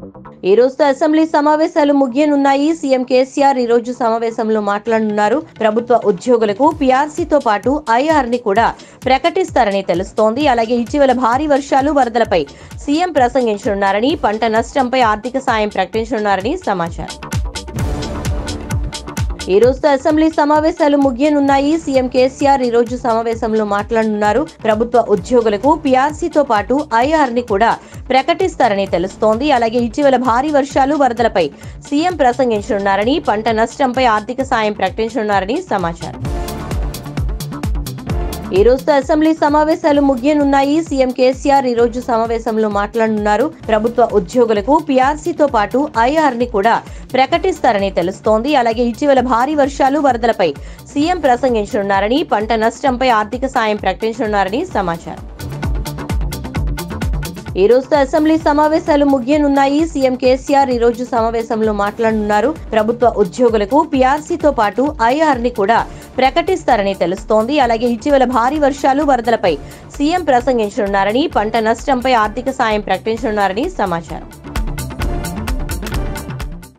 ఈ రోజుతో అసెంబ్లీ సమావేశాలు ముగియనున్నాయి సీఎం కేసీఆర్ ఈ రోజు సమావేశంలో మాట్లాడనున్నారు ప్రభుత్వ ఉద్యోగులకు పీఆర్సీతో పాటు ఐఆర్ ని కూడా ప్రకటిస్తారని తెలుస్తోంది అలాగే ఇటీవల భారీ వర్షాలు వరదలపై సీఎం ప్రసంగించనున్నారని పంట నష్టంపై ఆర్థిక సాయం ప్రకటించనున్నారని సమాచారం ఈ రోజుతో అసెంబ్లీ సమావేశాలు ముగియనున్నాయి సీఎం కేసీఆర్ ఈ రోజు సమావేశంలో మాట్లాడనున్నారు ప్రభుత్వ ఉద్యోగులకు పీఆర్సీతో పాటు ఐఆర్ ని కూడా ప్రకటిస్తారని తెలుస్తోంది అలాగే ఇటీవల భారీ వర్షాలు వరదలపై సీఎం ప్రసంగించనున్నారని పంట నష్టంపై ఆర్థిక సాయం ప్రకటించనున్నారని సమాచారం ఈ రోజుతో అసెంబ్లీ సమావేశాలు ముగియనున్నాయి సీఎం కేసీఆర్ ఈ రోజు సమావేశంలో మాట్లాడనున్నారు ప్రభుత్వ ఉద్యోగులకు పీఆర్సీతో పాటు ఐఆర్ ని కూడా ప్రకటిస్తారని తెలుస్తోంది అలాగే ఇటీవల భారీ వర్షాలు వరదలపై సీఎం ప్రసంగించనున్నారని పంట నష్టంపై ఆర్థిక సాయం ప్రకటించనున్నారని సమాచారం ఈ రోజుతో అసెంబ్లీ సమావేశాలు ముగియనున్నాయి సీఎం కేసీఆర్ ఈ రోజు సమావేశంలో మాట్లాడనున్నారు ప్రభుత్వ ఉద్యోగులకు పీఆర్సీతో పాటు ఐఆర్ ని కూడా ప్రకటిస్తారని తెలుస్తోంది అలాగే ఇటీవల భారీ వర్షాలు వరదలపై సీఎం ప్రసంగించనున్నారని పంట నష్టంపై ఆర్థిక సాయం ప్రకటించనున్నారని సమాచారం